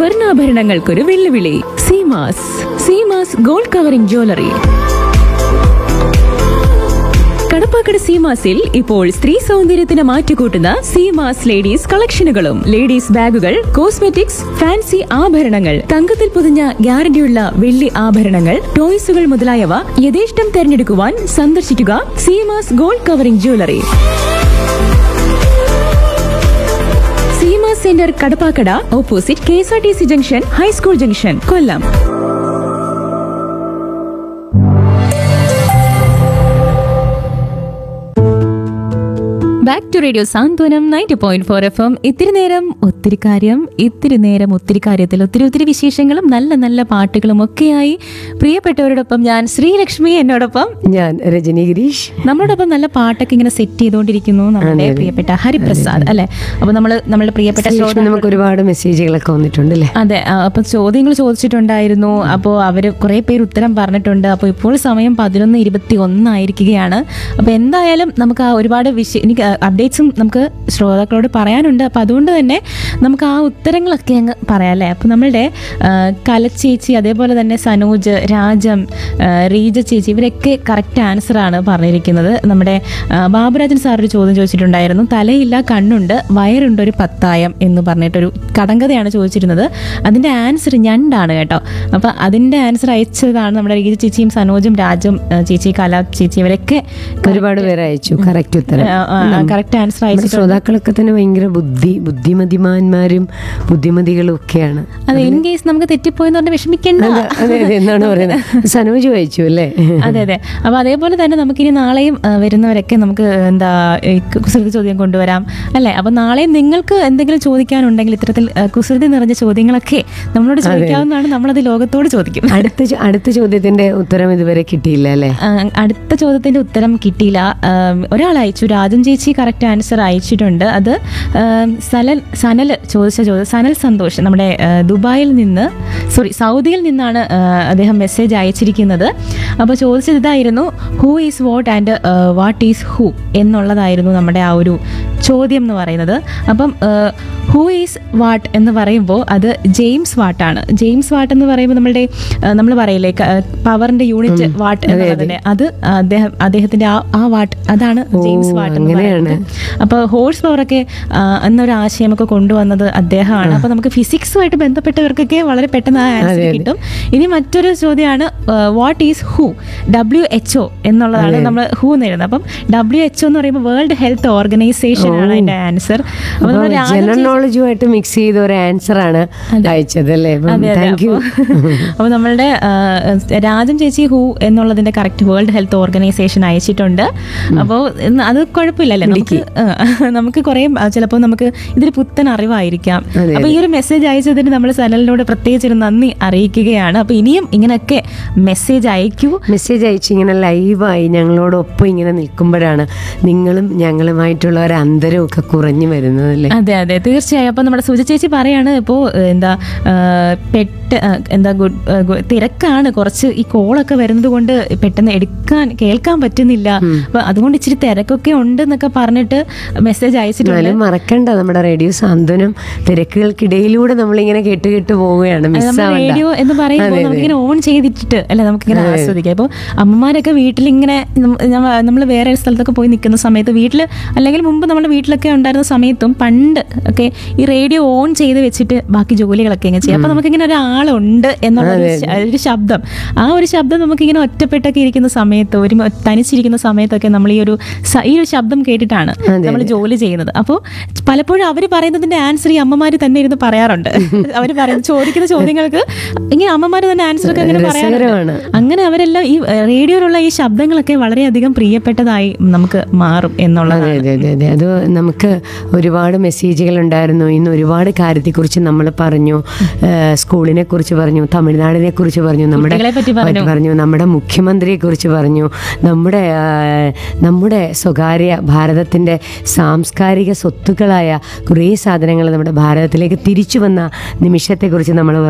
സ്വർണ്ണാഭരണങ്ങൾക്കൊരു വെല്ലുവിളി Seemas Seemas gold covering jewellery Kadappakada സീമാസിൽ ഇപ്പോൾ സ്ത്രീ സൗന്ദര്യത്തിന് മാറ്റുകൂട്ടുന്ന സീമാസ് ലേഡീസ് കളക്ഷനുകളും ലേഡീസ് ബാഗുകൾ കോസ്മെറ്റിക്സ് ഫാൻസി ആഭരണങ്ങൾ തങ്കത്തിൽ പൊതിഞ്ഞ ഗ്യാരണ്ടിയുള്ള വെള്ളി ആഭരണങ്ങൾ ടോയ്സുകൾ മുതലായവ യഥേഷ്ടം തെരഞ്ഞെടുക്കുവാൻ സന്ദർശിക്കുക Seemas gold covering jewellery Seema centre Kadappakada opposite K S R T C junction high school junction Kollam back to radio Santhwanam ninety point four F M ഇത്തിരി നേരം ഒത്തിരി കാര്യം ഇത്തിരി നേരം ഒത്തിരി കാര്യത്തിൽ ഒത്തിരി ഒത്തിരി വിശേഷങ്ങളും നല്ല നല്ല പാട്ടുകളും ഒക്കെയായി പ്രിയപ്പെട്ടവരോടൊപ്പം ഞാൻ ശ്രീലക്ഷ്മി എന്നോടൊപ്പം ഞാൻ രജനി ഗിരീഷ് നമ്മളോടൊപ്പം നല്ല പാട്ടൊക്കെ ഇങ്ങനെ സെറ്റ് ചെയ്തുകൊണ്ടിരിക്കുന്നു നമ്മുടെ പ്രിയപ്പെട്ട ഹരിപ്രസാദ് അല്ലെ അപ്പൊ നമ്മള് നമ്മുടെ പ്രിയപ്പെട്ട ലക്ഷ്മി നമുക്ക് ഒരുപാട് മെസ്സേജുകളൊക്കെ വന്നിട്ടുണ്ട് അല്ലേ അതെ ആ, അപ്പൊ ചോദ്യങ്ങൾ ചോദിച്ചിട്ടുണ്ടായിരുന്നു അപ്പോൾ അവര് കുറെ പേര് ഉത്തരം പറഞ്ഞിട്ടുണ്ട് അപ്പോൾ ഇപ്പോൾ സമയം പതിനൊന്ന് ഇരുപത്തി ഒന്നായിരിക്കുകയാണ് അപ്പോൾ എന്തായാലും നമുക്ക് ആ ഒരുപാട് വിഷയ എനിക്ക് അപ്ഡേറ്റ്സും നമുക്ക് ശ്രോതാക്കളോട് പറയാനുണ്ട് അപ്പോൾ അതുകൊണ്ട് തന്നെ നമുക്ക് ആ ഉത്തരങ്ങളൊക്കെ അങ്ങ് പറയാം അല്ലേ അപ്പോൾ നമ്മളുടെ ആ, കലച്ചേച്ചി അതേപോലെ തന്നെ സനോജ് രാജം ആ, റീജ ചേച്ചി ഇവരൊക്കെ കറക്റ്റ് ആൻസർ ആണ് പറഞ്ഞിരിക്കുന്നത് നമ്മുടെ ആ, ബാബുരാജൻ സാർ ഒരു ചോദ്യം ചോദിച്ചിട്ടുണ്ടായിരുന്നു തലയില്ല കണ്ണുണ്ട് വയറുണ്ട് ഒരു പത്തായം എന്ന് പറഞ്ഞിട്ടൊരു കടങ്കഥയാണ് ചോദിച്ചിരുന്നത് അതിന്റെ ആൻസർ ഞണ്ടാണ് കേട്ടോ അപ്പൊ അതിന്റെ ആൻസർ അയച്ചതാണ് നമ്മുടെ റീജ ചേച്ചിയും സനോജും രാജും ആ, ചേച്ചി കല ചേച്ചി ഇവരൊക്കെ ഒരുപാട് പേര് അയച്ചു കറക്റ്റ് ഉത്തരം കറക്റ്റ് ആൻസർ നമ്മുടെ അയച്ചിട്ടുണ്ട് ശ്രോതാക്കളൊക്കെ തന്നെ ഭയങ്കര ബുദ്ധി ബുദ്ധിമതിമാന്മാരും ബുദ്ധിമതികളും ഒക്കെയാണ് അത് ഇൻ കേസ് നമുക്ക് തെറ്റിപ്പോയെന്ന് പറഞ്ഞ് വിഷമിക്കണ്ട അല്ല, അതെ അതെ എന്നാണ് പറയുന്നത് സനോജ് വായിച്ചു അല്ലേ അതെ അതെ അപ്പൊ അതേപോലെ തന്നെ നമുക്കിനി നാളെയും ആ, വരുന്നവരൊക്കെ നമുക്ക് എന്താ ഈ കുസൃതി ചോദ്യം കൊണ്ടുവരാം അല്ലെ അപ്പൊ നാളെയും നിങ്ങൾക്ക് എന്തെങ്കിലും ചോദിക്കാനുണ്ടെങ്കിൽ ഇത്തരത്തിൽ ആ, കുസൃതി നിറഞ്ഞ ചോദ്യങ്ങളൊക്കെ നമ്മളോട് ചോദിക്കാവുന്നതാണ് നമ്മളത് ലോകത്തോട് ചോദിക്കും അടുത്ത ചോ- അടുത്ത ചോദ്യത്തിന്റെ ഉത്തരം ഇതുവരെ കിട്ടിയില്ല അല്ലേ ആ, അടുത്ത ചോദ്യത്തിന്റെ ഉത്തരം കിട്ടിയില്ല ആം, ഒരാൾ അയച്ചു രാജൻ ചേച്ചി കറക്റ്റ് ആൻസർ അയച്ചിട്ടുണ്ട് അത് ആം, സനൽ സനൽ ചോദിച്ച ചോദ്യം സനൽ സന്തോഷ് നമ്മുടെ ആ, ദുബായിൽ നിന്ന് സോറി സൗദിയിൽ നിന്നാണ് ആ, അദ്ദേഹം മെസ്സേജ് അയച്ചിരിക്കുന്നത് അപ്പോൾ ചോദിച്ചത് ഇതായിരുന്നു who is what and what is who എന്നുള്ളതായിരുന്നു നമ്മുടെ ആ ഒരു ചോദ്യം എന്ന് പറയുന്നത് അപ്പം ഹൂ ഈസ് വാട്ട് എന്ന് പറയുമ്പോൾ അത് ജെയിംസ് വാട്ടാണ് ജെയിംസ് വാട്ട് എന്ന് പറയുമ്പോൾ നമ്മളുടെ നമ്മൾ പറയില്ലേ പവറിന്റെ യൂണിറ്റ് വാട്ട് എന്നുള്ളതിന്റെ അത് അദ്ദേഹം അദ്ദേഹത്തിന്റെ ആ ആ വാട്ട് അതാണ് ജെയിംസ് വാട്ട് എന്ന് പറയുന്നത് അപ്പോൾ ഹോഴ്സ് പവറൊക്കെ ആ, എന്നൊരു ആശയമൊക്കെ കൊണ്ടുവന്നത് അദ്ദേഹമാണ് അപ്പോൾ നമുക്ക് ഫിസിക്സുമായിട്ട് ബന്ധപ്പെട്ടവർക്കൊക്കെ വളരെ പെട്ടെന്ന് ആ ആൻസർ കിട്ടും ഇനി മറ്റൊരു ചോദ്യമാണ് what is who W H O എന്നുള്ളതാണ് നമ്മൾ ഹൂ എന്ന് എഴുതുന്നത് അപ്പം ഡബ്ല്യു എച്ച് എന്ന് പറയുമ്പോൾ വേൾഡ് ഹെൽത്ത് ഓർഗനൈസേഷൻ ആണ് അതിന്റെ ആൻസർ അപ്പോൾ നമ്മൾ രാജൻ ജനറൽ നോളജുമായിട്ട് മിക്സ് ചെയ്ത ഒരു ആൻസർ ആണ് അയച്ചത് അല്ലേ താങ്ക് യു അപ്പോൾ നമ്മളുടെ ആ, രാജം ചേച്ചി ഹൂ എന്നുള്ളതിന്റെ കറക്റ്റ് വേൾഡ് ഹെൽത്ത് ഓർഗനൈസേഷൻ അയച്ചിട്ടുണ്ട് അപ്പോൾ അത് കുഴപ്പമില്ലല്ലേ നമുക്ക് ആ, നമുക്ക് കുറേ ചിലപ്പോൾ നമുക്ക് ഇതൊരു പുത്തൻ അറിവായിരിക്കാം അപ്പോൾ ഈ ഒരു മെസ്സേജ് അയച്ചതിന് നമ്മൾ സനലിനോട് പ്രത്യേകിച്ച് ഒരു നന്ദി അറിയിക്കുകയാണ് അപ്പോൾ ഇനിയും ഇങ്ങനെയൊക്കെ മെസ്സേജ് അയക്കൂ മെസ്സേജ് അയച്ച് ഇങ്ങനെ ലൈവായി ഞങ്ങളോടൊപ്പം ഇങ്ങനെ നിൽക്കുമ്പോഴാണ് നിങ്ങളും ഞങ്ങളുമായിട്ടുള്ള ഒരു അന്തരമൊക്കെ കുറഞ്ഞു വരുന്നത് അല്ലേ അതെ അതെ തീർച്ചയായും അപ്പൊ നമ്മുടെ സുജ ചേച്ചി പറയാണ് ഇപ്പോ ഏഹ്, എന്താ ഏഹ്, പെട്ട് ഏഹ്, എന്താ ഗുഡ് ഏഹ്, ഗു- തിരക്കാണ് കുറച്ച് ഈ കോളൊക്കെ വരുന്നത് കൊണ്ട് പെട്ടെന്ന് എടുക്കാൻ കേൾക്കാൻ പറ്റുന്നില്ല അപ്പൊ അതുകൊണ്ട് ഇച്ചിരി തിരക്കൊക്കെ ഉണ്ട് എന്നൊക്കെ പറഞ്ഞിട്ട് മെസ്സേജ് അയച്ചിട്ടുണ്ട് എന്നാലും മറക്കണ്ട നമ്മുടെ റേഡിയോ സാന്ത്വനം തിരക്കുകൾക്കിടയിലൂടെ നമ്മളിങ്ങനെ കേട്ട് കേട്ട് പോവുകയാണ് നമ്മൾ മിസ്സാവണ്ട റേഡിയോ എന്ന് പറയുമ്പോൾ നമുക്കിങ്ങനെ ഓൺ ചെയ്തിട്ട് അല്ലെ നമുക്കിങ്ങനെ ആസ്വദിക്കാം ഇപ്പോൾ അമ്മമാരൊക്കെ വീട്ടിലിങ്ങനെ നമ്മൾ വേറെ ഒരു സ്ഥലത്തൊക്കെ പോയി നിൽക്കുന്ന സമയത്ത് വീട്ടിൽ അല്ലെങ്കിൽ മുമ്പ് നമ്മുടെ വീട്ടിലൊക്കെ ഉണ്ടായിരുന്ന സമയത്തും പണ്ട് ഒക്കെ ഈ റേഡിയോ ഓൺ ചെയ്ത് വെച്ചിട്ട് ബാക്കി ജോലികളൊക്കെ ഇങ്ങനെ ചെയ്യാം അപ്പോൾ നമുക്കിങ്ങനെ ഒരാളുണ്ട് എന്നുള്ള ഒരു ശ- ഒരു ശബ്ദം ആ ഒരു ശബ്ദം നമുക്കിങ്ങനെ ഒറ്റപ്പെട്ടൊക്കെ ഇരിക്കുന്ന സമയത്ത് ഒരു തനിച്ചിരിക്കുന്ന സമയത്തൊക്കെ നമ്മൾ ഈ ഒരു സ- ഈ ഒരു ശബ്ദം കേട്ടിട്ടാണ് നമ്മൾ ജോലി ചെയ്യുന്നത് അപ്പോൾ പലപ്പോഴും അവർ പറയുന്നതിന്റെ ആൻസർ ഈ അമ്മമാർ തന്നെ ഇരുന്ന് പറയാറുണ്ട് അവർ പറയുന്ന ചോദിക്കുന്ന ചോദ്യങ്ങൾക്ക് ഇങ്ങനെ അമ്മമാർ തന്നെ ആൻസർ ഒക്കെ അങ്ങനെ പറയാറുണ്ട് രസകരമാണ്. അങ്ങനെ അവരെല്ലാം ഈ ഏഹ്, റേഡിയോയിലുള്ള ഈ ശബ്ദങ്ങളൊക്കെ വളരെയധികം പ്രിയപ്പെട്ടതായി നമുക്ക് മാറും എന്നുള്ളതാണ് അതെ അതെ അതെ അതെ അത് നമുക്ക് ഒരുപാട് മെസ്സേജുകൾ ഉണ്ടായിരുന്നു ഇന്ന് ഒരുപാട് കാര്യത്തെക്കുറിച്ച് നമ്മൾ പറഞ്ഞു ഏഹ് സ്കൂളിനെ കുറിച്ച് പറഞ്ഞു തമിഴ്നാടിനെ കുറിച്ച് പറഞ്ഞു നമ്മുടെ കുട്ടികളെ പറ്റി പറഞ്ഞു. പറഞ്ഞു നമ്മുടെ മുഖ്യമന്ത്രിയെ കുറിച്ച് പറഞ്ഞു നമ്മുടെ ആ, നമ്മുടെ സ്വകാര്യ ഭാരതത്തിൻ്റെ സാംസ്കാരിക സ്വത്തുക്കളായ കുറേ സാധനങ്ങൾ നമ്മുടെ ഭാരതത്തിലേക്ക് തിരിച്ചു വന്ന നിമിഷത്തെക്കുറിച്ച് നമ്മൾ പറഞ്ഞു